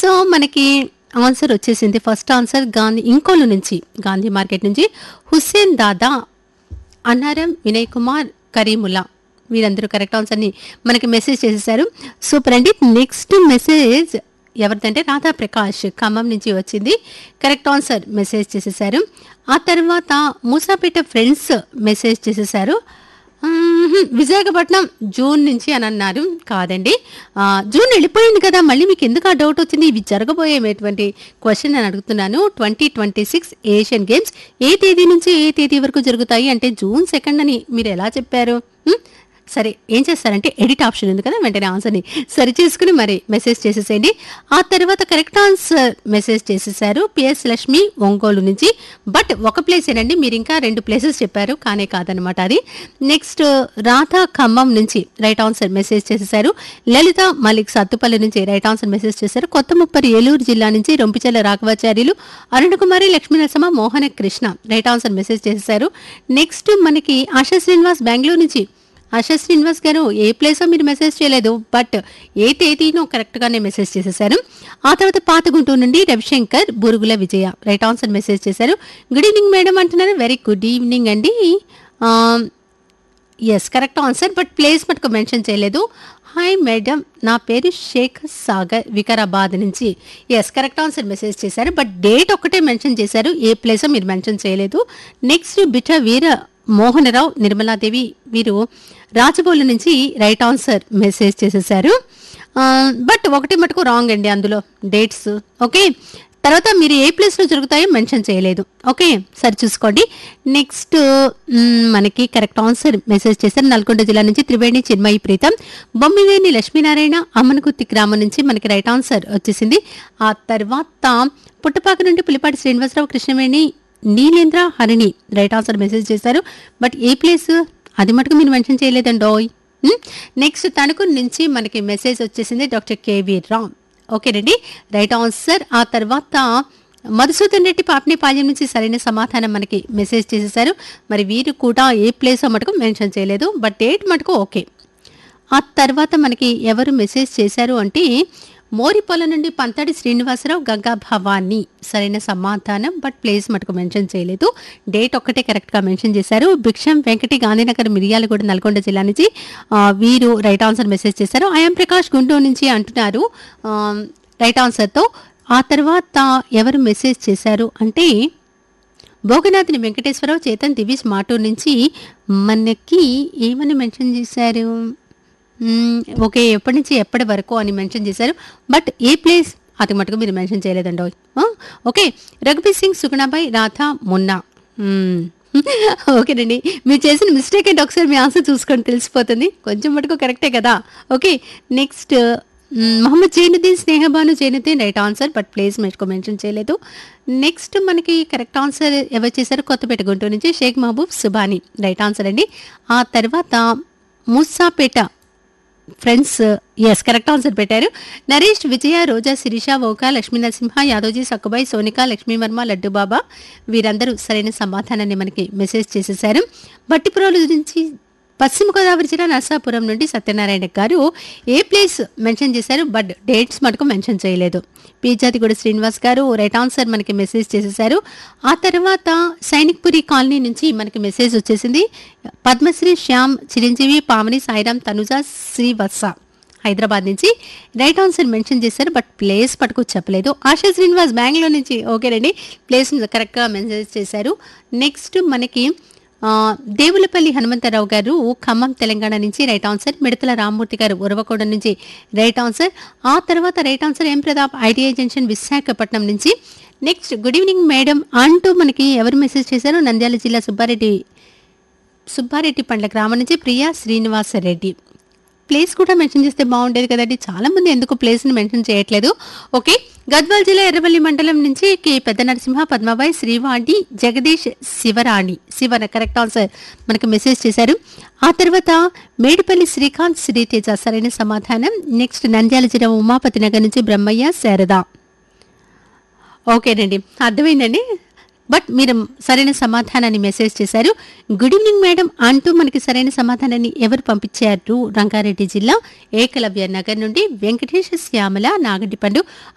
So మనకి answer వచ్చేసింది first answer Gandhi ఇంకోలు నుంచి గాంధీ మార్కెట్ నుంచి హుస్సేన్ దాదా అన్నారం వినయ్ కుమార్ కరీముల్లా వీరందరూ కరెక్ట్ ఆన్సర్ని మనకి మెసేజ్ చేసేసారు సూపర్ అండి నెక్స్ట్ మెసేజ్ ఎవరిదంటే రాధా ప్రకాష్ ఖమ్మం నుంచి వచ్చింది కరెక్ట్ ఆన్సర్ మెసేజ్ చేసేసారు ఆ తర్వాత మూసాపేట ఫ్రెండ్స్ మెసేజ్ చేసేసారు మ్మ్, విశాఖపట్నం జూన్ నుంచి అని అన్నారు కాదండి ఆ, జూన్ వెళ్ళిపోయింది కదా మళ్ళీ మీకు ఎందుకు ఆ డౌట్ వచ్చింది ఇవి జరగబోయేటువంటి క్వశ్చన్ అని అడుగుతున్నాను twenty twenty six Asian games ఏ తేదీ నుంచి ఏ తేదీ వరకు జరుగుతాయి అంటే జూన్ సెకండ్ అని మీరు ఎలా చెప్పారు మ్మ్? సరే ఏం చేస్తారంటే ఎడిట్ ఆప్షన్ ఉంది కదా వెంటనే ఆన్సర్ని సరి చేసుకుని మరి మెసేజ్ చేసేసేయండి ఆ తర్వాత కరెక్ట్ ఆన్సర్ మెసేజ్ చేసేసారు పిఎస్ లక్ష్మి ఒంగోలు నుంచి బట్ ఒక ప్లేస్ ఏనండి మీరు ఇంకా రెండు ప్లేసెస్ చెప్పారు కానే కాదనమాట అది నెక్స్ట్ రాధా ఖమ్మం నుంచి రైట్ ఆన్సర్ మెసేజ్ చేసేసారు లలిత మలిక్ సత్తుపల్లి నుంచి రైట్ ఆన్సర్ మెసేజ్ చేశారు కొత్త ముప్పరి ఏలూరు జిల్లా నుంచి Rompichella Raghavacharyulu Arunakumari Lakshmi Narasamma Mohana Krishna right answer message చేసేసారు నెక్స్ట్ మనకి ఆశా శ్రీనివాస్ బెంగళూరు నుంచి ఆశా శ్రీనివాస్ గారు ఏ ప్లేసో మీరు మెసేజ్ చేయలేదు బట్ ఏ తేదీనో కరెక్ట్గానే మెసేజ్ చేసేసారు ఆ తర్వాత పాత గుంటూరు నుండి Ravishankar Burugula Vijaya right answer message చేశారు గుడ్ ఈవినింగ్ మేడం అంటున్నారు వెరీ గుడ్ ఈవినింగ్ అండి yes correct answer but place మటుకు మెన్షన్ చేయలేదు హాయ్ మేడం నా పేరు షేక్ సాగర్ వికారాబాద్ నుంచి ఎస్ కరెక్ట్ ఆన్సర్ మెసేజ్ చేశారు బట్ డేట్ ఒక్కటే మెన్షన్ చేశారు ఏ ప్లేస్ మీరు మెన్షన్ చేయలేదు నెక్స్ట్ బిట వీర మోహనరావు నిర్మలాదేవి వీరు రాజబోలు నుంచి రైట్ ఆన్సర్ మెసేజ్ చేసేసారు బట్ ఒకటి మటుకు రాంగ్ అండి అందులో డేట్స్ ఓకే తర్వాత మీరు ఏ ప్లేస్లో జరుగుతాయో మెన్షన్ చేయలేదు ఓకే సరి చూసుకోండి నెక్స్ట్ మ్, మనకి కరెక్ట్ ఆన్సర్ మెసేజ్ చేశారు నల్గొండ జిల్లా నుంచి త్రివేణి చిన్మయి ప్రీతం బొమ్మివేణి లక్ష్మీనారాయణ అమ్మనకుత్తి గ్రామం నుంచి మనకి రైట్ ఆన్సర్ వచ్చేసింది ఆ తర్వాత పుట్టపాక నుండి Pulipati Srinivasarao Krishnaveni Neelendra Harini right answer message చేశారు బట్ ఏ ప్లేస్ అది మటుకు మీరు మెన్షన్ చేయలేదండోయ్ నెక్స్ట్ తణుకు నుంచి మనకి మెసేజ్ వచ్చేసింది డాక్టర్ కేవీ రామ్ ఓకేనండి రైట్ ఆన్సర్ ఆ తర్వాత మధుసూదన్ రెడ్డి పాపనిపాలెం నుంచి సరైన సమాధానం మనకి మెసేజ్ చేసేసారు మరి వీరు కూడా ఏ ప్లేస్ మటుకు మెన్షన్ చేయలేదు బట్ డేట్ మటుకు ఓకే ఆ తర్వాత మనకి ఎవరు మెసేజ్ చేశారు అంటే మోరిపొల నుండి పంతడి శ్రీనివాసరావు గంగా భవాని సరైన సమాధానం బట్ ప్లేస్ మటుకు మెన్షన్ చేయలేదు డేట్ ఒక్కటే కరెక్ట్గా మెన్షన్ చేశారు భిక్షం వెంకటి గాంధీనగర్ మిరియాలగూడ నల్గొండ జిల్లా నుంచి ఆ, వీరు రైట్ ఆన్సర్ మెసేజ్ చేశారు ఐఎం ప్రకాష్ గుంటూరు నుంచి అంటున్నారు ఆ, రైట్ ఆన్సర్తో ఆ తర్వాత ఎవరు మెసేజ్ చేశారు అంటే భోగనాథుని వెంకటేశ్వరరావు చేతన్ దివిజ్ మాటూర్ నుంచి మనకి ఏమని మెన్షన్ చేశారు మ్మ్, ఓకే ఎప్పటి నుంచి ఎప్పటి వరకు అని మెన్షన్ చేశారు బట్ ఏ ప్లేస్ అది మటుకు మీరు మెన్షన్ చేయలేదండి ఆ, ఓకే రఘుబీర్ సింగ్ సుగుణాబాయ్ రాధా మున్నా మ్మ్. ఓకేనండి మీరు చేసిన మిస్టేక్ ఏంటి ఒకసారి మీ ఆన్సర్ చూసుకొని తెలిసిపోతుంది కొంచెం మటుకు కరెక్టే కదా ఓకే నెక్స్ట్ మ్మ్, Mohammed Zainuddin Snehabanu Zainuddin right answer but place మెట్టుకో మెన్షన్ చేయలేదు నెక్స్ట్ మనకి కరెక్ట్ ఆన్సర్ ఎవరు చేశారు కొత్తపేట గుంటూరు నుంచి షేక్ మహబూబ్ సుబాని రైట్ ఆన్సర్ అండి ఆ తర్వాత Moosapet friends yes correct answer పెట్టారు నరేష్ విజయ రోజా శిరీష ఓక లక్ష్మీ నరసింహ యాదవ్జీ సక్కుబాయి సోనిక లక్ష్మీవర్మ లడ్డు బాబా వీరందరూ సరైన సమాధానాన్ని మనకి మెసేజ్ చేసేసారు బట్టిపురాలు నుంచి పశ్చిమ గోదావరి జిల్లా నరసాపురం నుండి సత్యనారాయణ గారు ఏ ప్లేస్ మెన్షన్ చేశారు బట్ డేట్స్ మటుకు మెన్షన్ చేయలేదు పీజాతిగూడ శ్రీనివాస్ గారు రైట్ ఆన్సర్ మనకి మెసేజ్ చేసేసారు ఆ తర్వాత సైనిక్పురి కాలనీ నుంచి మనకి మెసేజ్ వచ్చేసింది పద్మశ్రీ శ్యామ్ చిరంజీవి పావని సాయిరామ్ తనుజ శ్రీవత్స హైదరాబాద్ నుంచి రైట్ ఆన్సర్ మెన్షన్ చేశారు బట్ ప్లేస్ పట్టుకు చెప్పలేదు ఆశా శ్రీనివాస్ బెంగళూరు నుంచి ఓకేనండి ప్లేస్ కరెక్ట్గా మెన్షన్ చేశారు నెక్స్ట్ మనకి ఆ, దేవులపల్లి హనుమంతరావు గారు ఖమ్మం తెలంగాణ నుంచి రైట్ ఆన్సర్ మిడతల రామ్మూర్తి గారు ఉరవకోడ నుంచి రైట్ ఆన్సర్ ఆ తర్వాత right answer M Pratap ITI junction Visakhapatnam నుంచి నెక్స్ట్ గుడ్ ఈవినింగ్ మేడం అంటూ మనకి ఎవరు మెసేజ్ చేశారు నంద్యాల జిల్లా సుబ్బారెడ్డి సుబ్బారెడ్డి పండ్ల గ్రామం నుంచి ప్రియా శ్రీనివాసరెడ్డి ప్లేస్ కూడా మెన్షన్ చేస్తే బాగుండేది కదండి చాలా మంది ఎందుకు ప్లేస్ని మెన్షన్ చేయట్లేదు ఓకే గద్వాల్ జిల్లా ఎర్రవల్లి మండలం నుంచి కే పెద్ద నరసింహ పద్మాబాయి శ్రీవాణి జగదీష్ శివరాణి శివన కరెక్ట్ ఆన్సర్ మనకు మెసేజ్ చేశారు ఆ తర్వాత మేడిపల్లి శ్రీకాంత్ శ్రీతేజ సరైన సమాధానం నెక్స్ట్ నంద్యాల జిల్లా ఉమాపతి నగర్ నుంచి బ్రహ్మయ్య శారద ఓకేనండి అర్థమైందండి బట్ మీరు సరైన సమాధానాన్ని మెసేజ్ చేశారు గుడ్ ఈవినింగ్ మేడం అంటూ మనకి సరైన సమాధానాన్ని ఎవరు పంపించారు రంగారెడ్డి జిల్లా ఏకలవ్య నగర్ నుండి వెంకటేష్ శ్యామల నాగటిపండు